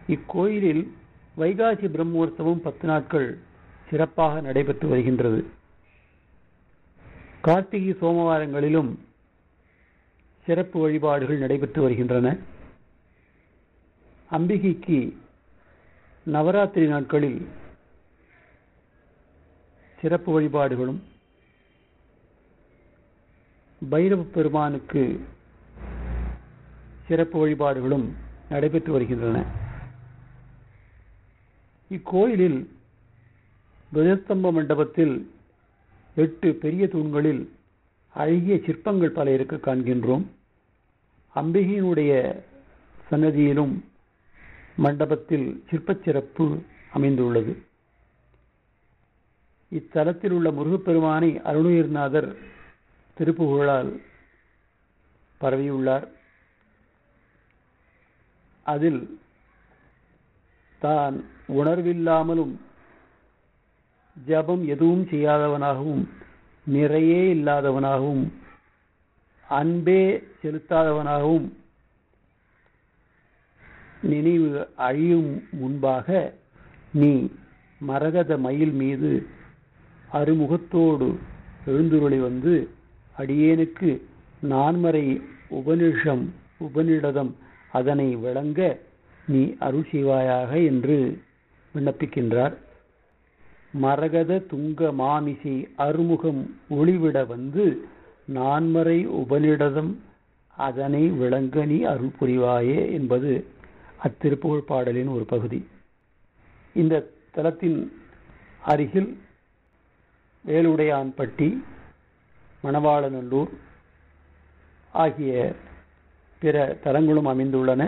இக்கோயிலில் வைகாசி பிரம்மோற்சவம் பத்து நாட்கள் சிறப்பாக நடைபெற்று வருகின்றது கார்த்திகை சோமவாரங்களிலும் சிறப்பு வழிபாடுகள் நடைபெற்று வருகின்றன அம்பிகைக்கு நவராத்திரி நாட்களில் சிறப்பு வழிபாடுகளும் பைரவ பெருமானுக்கு சிறப்பு வழிபாடுகளும் நடைபெற்று வருகின்றன இக்கோயிலில் துவஜஸ்தம்ப மண்டபத்தில் எட்டு பெரிய தூண்களில் அழகிய சிற்பங்கள் பல இருக்க காண்கின்றோம் அம்பிகையினுடைய சன்னதியிலும் மண்டபத்தில் சிற்பச் சிறப்பு அமைந்துள்ளது இத்தலத்தில் உள்ள முருகப்பெருமானை அருணுயிர்நாதர் திருப்புகழால் பரவியுள்ளார் அதில் தான் உணர்வில்லாமலும் ஜபம் எதுவும் செய்யாதவனாகவும் நிறையே இல்லாதவனாகவும் அன்பே செலுத்தாதவனாகவும் நினைவு அழியும் முன்பாக நீ மரகத மயில் மீது அருமுகத்தோடு எழுந்துருளி வந்து அடியேனுக்கு நான்மறை உபனிஷம் உபனிடதம் அதனை விளங்க நீ அருள் செய்வாயாக என்று விண்ணப்பிக்கின்றார் மரகத துங்க மாமிசை அருமுகம் ஒளிவிட வந்து நான்மறை உபனிடதம் அதனை விளங்க நீ அருள் புரிவாயே என்பது அத்திருப்புகழ் பாடலின் ஒரு பகுதி இந்த தலத்தின் அருகில் வேலுடையான்பட்டி மணவாளநல்லூர் ஆகிய பிற தலங்களும் அமைந்துள்ளன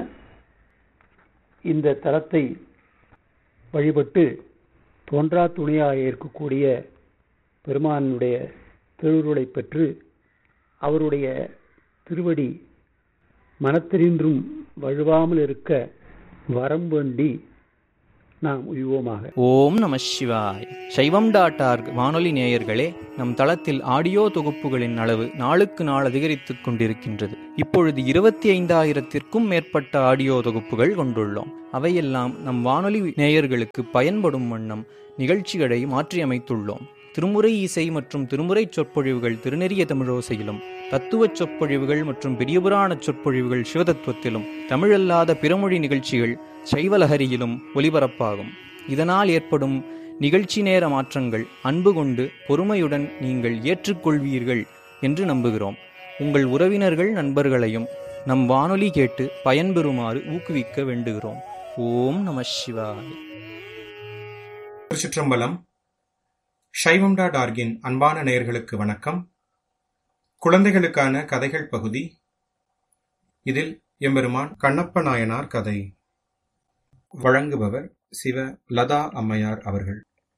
இந்த தலத்தை வழிபட்டு தோன்றா துணையாக இருக்கக்கூடிய பெருமானுடைய திருவுருளை பெற்று அவருடைய திருவடி மனத்திரின்றும் வழுவாமல் இருக்க வரம் வேண்டி நாம் உய்வோமாக ஓம் நம சிவாய் சைவம் டாட் ஆர்க் வானொலி நேயர்களே நம் தளத்தில் ஆடியோ தொகுப்புகளின் அளவு நாளுக்கு நாள் அதிகரித்துக் கொண்டிருக்கின்றது இப்பொழுது இருபத்தி ஐந்தாயிரத்திற்கும் மேற்பட்ட ஆடியோ தொகுப்புகள் கொண்டுள்ளோம் அவையெல்லாம் நம் வானொலி நேயர்களுக்கு பயன்படும் வண்ணம் நிகழ்ச்சிகளை மாற்றியமைத்துள்ளோம் திருமுறை இசை மற்றும் திருமுறை சொற்பொழிவுகள் திருநெறிய தமிழோசையிலும் தத்துவ சொற்பொழிவுகள் மற்றும் பெரியபுராண சொற்பொழிவுகள் சிவதத்துவத்திலும் தமிழல்லாத பிறமொழி நிகழ்ச்சிகள் சைவலஹரியிலும் ஒலிபரப்பாகும் இதனால் ஏற்படும் நிகழ்ச்சி நேர மாற்றங்கள் அன்பு கொண்டு பொறுமையுடன் நீங்கள் ஏற்றுக்கொள்வீர்கள் என்று நம்புகிறோம் உங்கள் உறவினர்கள் நண்பர்களையும் நம் வானொலி கேட்டு பயன்பெறுமாறு ஊக்குவிக்க வேண்டுகிறோம் ஓம் நம சிவாய் திருச்சிற்றம்பலம் சைவம் டாட் ஆர்கின் அன்பான நேயர்களுக்கு வணக்கம் குழந்தைகளுக்கான கதைகள் பகுதி இதில் எம்பெருமான் கண்ணப்ப நாயனார் கதை வழங்குபவர் சிவ லதா அம்மையார் அவர்கள்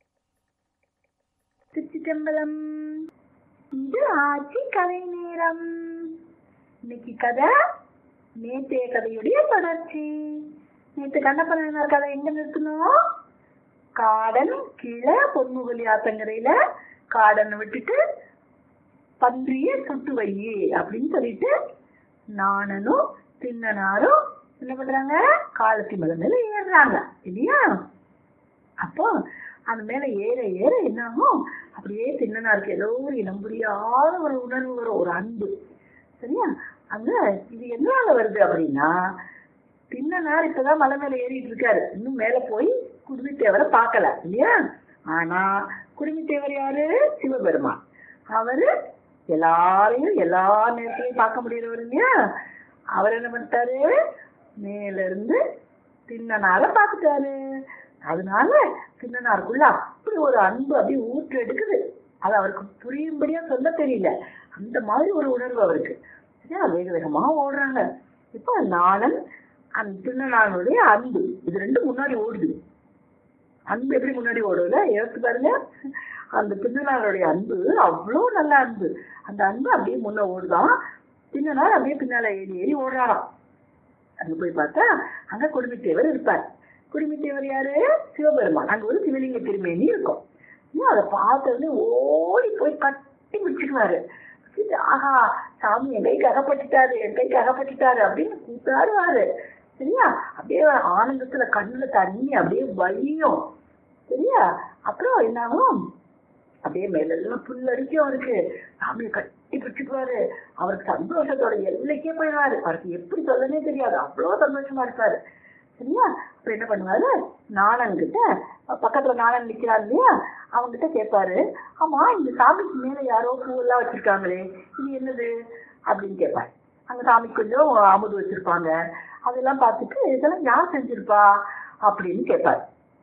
திருச்சிட்டம்பலம் இது ஆட்சி கதை நேரம் இன்னைக்கு கதை நேற்றைய கதையுடைய தொடர்ச்சி நேற்று கண்ணப்பனார் கதை எங்க நிறுத்தணும் காடன் கீழே பொன்முகலி ஆத்தங்கரையில காடனை விட்டுட்டு பன்றிய சுட்டு வையி அப்படின்னு சொல்லிட்டு நாணனும் தின்னனாரும் என்ன பண்றாங்க காலத்தி மலை மேல ஏறுறாங்க இல்லையா அப்போ அந்த மேல ஏற ஏற என்ன ஆகும் அப்படியே தின்னனாருக்கு ஏதோ ஒரு இனம் புரியாத ஒரு உணர்வு வரும் ஒரு அன்பு சரியா அங்க இது எதனால வருது அப்படின்னா தின்னனார் இப்பதான் மலை மேல ஏறிட்டு இருக்காரு இன்னும் மேல போய் குடுமித்தேவரை பார்க்கல இல்லையா ஆனா குடுமித்தேவர் யாரு சிவபெருமான் அவரு எல்லாரையும் எல்லா நேரத்திலையும் பார்க்க முடியறவர் இல்லையா அவர் என்ன பண்ணிட்டாரு மேல இருந்து தின்னனார பார்த்துட்டாரு அதனால தின்னனாருக்குள்ள அப்படி ஒரு அன்பு அப்படியே ஊற்று எடுக்குது அது அவருக்கு புரியும்படியா சொல்ல தெரியல அந்த மாதிரி ஒரு உணர்வு அவருக்கு சரியா வேக வேகமா ஓடுறாங்க இப்போ நாணன் அந்த தின்னனாருடைய அன்பு இது ரெண்டும் முன்னாடி ஓடுது அன்பு எப்படி முன்னாடி ஓடுதுல யோசிச்சு பாருங்க அந்த பின்னலாருடைய அன்பு அவ்வளோ நல்ல அன்பு அந்த அன்பு அப்படியே முன்ன ஓடுதான் பின்னலார் அப்படியே பின்னால ஏறி ஏறி ஓடுறாராம் அங்க போய் பார்த்தா அங்க குடும்பத்தேவர் இருப்பார் குடும்பத்தேவர் யாரு சிவபெருமான் அங்க ஒரு சிவலிங்க திருமேனி இருக்கும் இன்னும் அதை பார்த்த உடனே ஓடி போய் கட்டி பிடிச்சிக்குவாரு ஆஹா சாமி என் கைக்கு அகப்பட்டுட்டாரு என் கைக்கு அகப்பட்டுட்டாரு அப்படின்னு கூப்பிட்டாருவாரு சரியா அப்படியே ஆனந்தத்துல கண்ணுல தண்ணி அப்படியே வலியும் சரியா அப்புறம் என்னாகும் அப்படியே மேலெல்லாம் புல்லரிக்கும் அவருக்கு சாமியை கட்டி பிடிச்சிக்குவாரு அவருக்கு சந்தோஷத்தோட எல்லைக்கே போயிடுவாரு அவருக்கு எப்படி சொல்லனே தெரியாது அவ்வளோ சந்தோஷமா இருப்பாரு சரியா அப்புறம் என்ன பண்ணுவாரு நாணன் கிட்ட பக்கத்துல நாணன் நிக்கிறான் இல்லையா அவங்கிட்ட கேட்பாரு ஆமா இந்த சாமிக்கு மேல யாரோ பூவெல்லாம் வச்சிருக்காங்களே இது என்னது அப்படின்னு கேட்பாரு அங்க சாமிக்கு கொஞ்சம் அமுது வச்சிருப்பாங்க அதெல்லாம் பார்த்துட்டு இதெல்லாம் யார் செஞ்சிருப்பா அப்படின்னு கேட்பாரு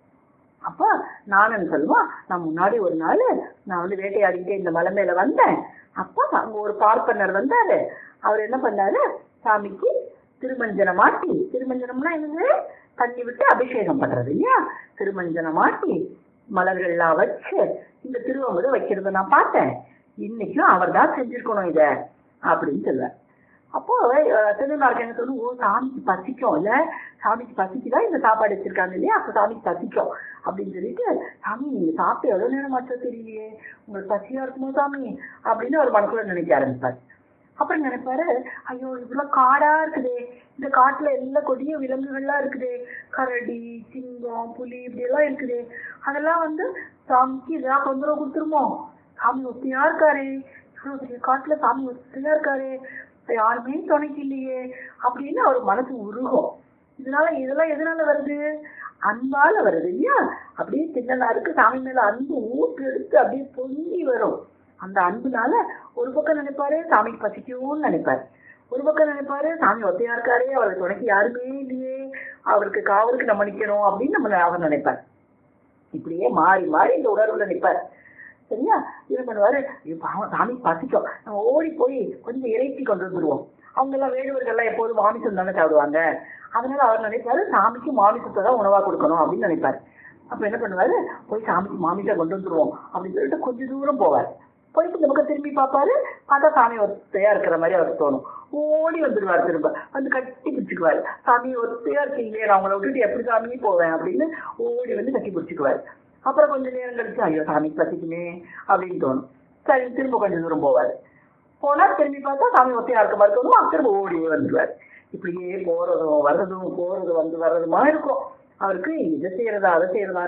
அப்ப நானன் சொல்லுவான் நான் முன்னாடி ஒரு நாள் நான் வந்து வேட்டையாடிக்கிட்டே இந்த மலை மேல வந்தேன் அப்ப அங்க ஒரு பார்ப்பனர் வந்தாரு அவர் என்ன பண்ணாரு சாமிக்கு திருமஞ்சனம் மாட்டி திருமஞ்சனம்னா என்னது தண்ணி விட்டு அபிஷேகம் பண்றது இல்லையா திருமஞ்சனம் மாட்டி மலர்கள்லாம் வச்சு இந்த திருவமுதை வைக்கிறத நான் பார்த்தேன் இன்னைக்கும் அவர் தான் செஞ்சிருக்கணும் இத அப்படின்னு சொல்லுவார் அப்போ திருநாள் என்ன சொல்லணும் ஓ சாமிக்கு பசிக்கும் இல்ல சாமிக்கு பசிக்குதான் இந்த சாப்பாடு வச்சிருக்காங்க இல்லையா அப்ப சாமிக்கு பசிக்கும் அப்படின்னு சொல்லிட்டு சாமி நீங்க சாப்பிட்டு எவ்வளவு நேரம் ஆச்சோ தெரியலையே உங்களுக்கு பசியா இருக்குமோ சாமி அப்படின்னு ஒரு மனசுல நினைக்க ஆரம்பிப்பார் அப்புறம் நினைப்பாரு ஐயோ இவ்வளவு காடா இருக்குதே இந்த காட்டுல எல்லா கொடிய விலங்குகள்லாம் இருக்குதே கரடி சிங்கம் புலி இப்படி எல்லாம் இருக்குதே அதெல்லாம் வந்து சாமிக்கு இதெல்லாம் தொந்தரவு கொடுத்துருமோ சாமி ஒத்தியா இருக்காரு இவ்வளவு பெரிய காட்டுல சாமி ஒத்தியா இருக்காரு யாருமே துணைக்கு இல்லையே அப்படின்னு அவர் மனசு உருகும் இதனால இதெல்லாம் எதனால வருது அன்பால வருது இல்லையா அப்படியே சின்னனாருக்கு சாமி மேல அன்பு ஊட்டு எடுத்து அப்படியே பொங்கி வரும் அந்த அன்புனால ஒரு பக்கம் நினைப்பாரு சாமிக்கு பசிக்கும்னு நினைப்பாரு ஒரு பக்கம் நினைப்பாரு சாமி ஒத்தையா இருக்காரு அவருக்கு துணைக்கு யாருமே இல்லையே அவருக்கு காவலுக்கு நம்ம நிக்கணும் அப்படின்னு நம்ம அவர் நினைப்பார் இப்படியே மாறி மாறி இந்த உணர்வுல நிற்பார் சரியா இது பண்ணுவாரு ஐயோ, பாவம் சாமி பசிக்கும் நம்ம ஓடி போய் கொஞ்சம் இறைச்சி கொண்டு வந்துருவோம் அவங்க எல்லாம் வேடுவர்கள்லாம் எப்போதும் மாமிசம் தானே சாப்பிடுவாங்க அதனால அவர் நினைப்பாரு சாமிக்கு மாமிசத்தை தான் உணவா கொடுக்கணும் அப்படின்னு நினைப்பாரு அப்ப என்ன பண்ணுவாரு போய் சாமிக்கு மாமிசம் கொண்டு வந்துருவோம் அப்படின்னு சொல்லிட்டு கொஞ்சம் தூரம் போவார் போயிட்டு இந்த பக்கம் திரும்பி பார்ப்பாரு பார்த்தா சாமி ஒத்தையா இருக்கிற மாதிரி அவருக்கு தோணும் ஓடி வந்துடுவார் திரும்ப வந்து கட்டி பிடிச்சிக்குவாரு சாமி ஒத்தையா இருக்கீங்களே நான் உங்களை விட்டுட்டு எப்படி சாமியே போவேன் அப்படின்னு ஓடி வந்து கட்டி பிடிச்சிக்குவாரு அப்புறம் கொஞ்ச நேரம் கழிச்சு ஐயோ சாமிக்கு பசிக்குமே அப்படின்னு தோணும் சரி திரும்ப கொஞ்சம் தூரம் போவாரு போனா திரும்பி பார்த்தா சாமி ஒத்தையா இருக்க மாதிரி தோணும் திரும்ப ஓடியே வந்துடுவார் இப்படியே போறதும் வர்றதும் போறதும் வந்து வர்றதுமா இருக்கும் அவருக்கு இதை செய்யறதா அதை செய்யறதா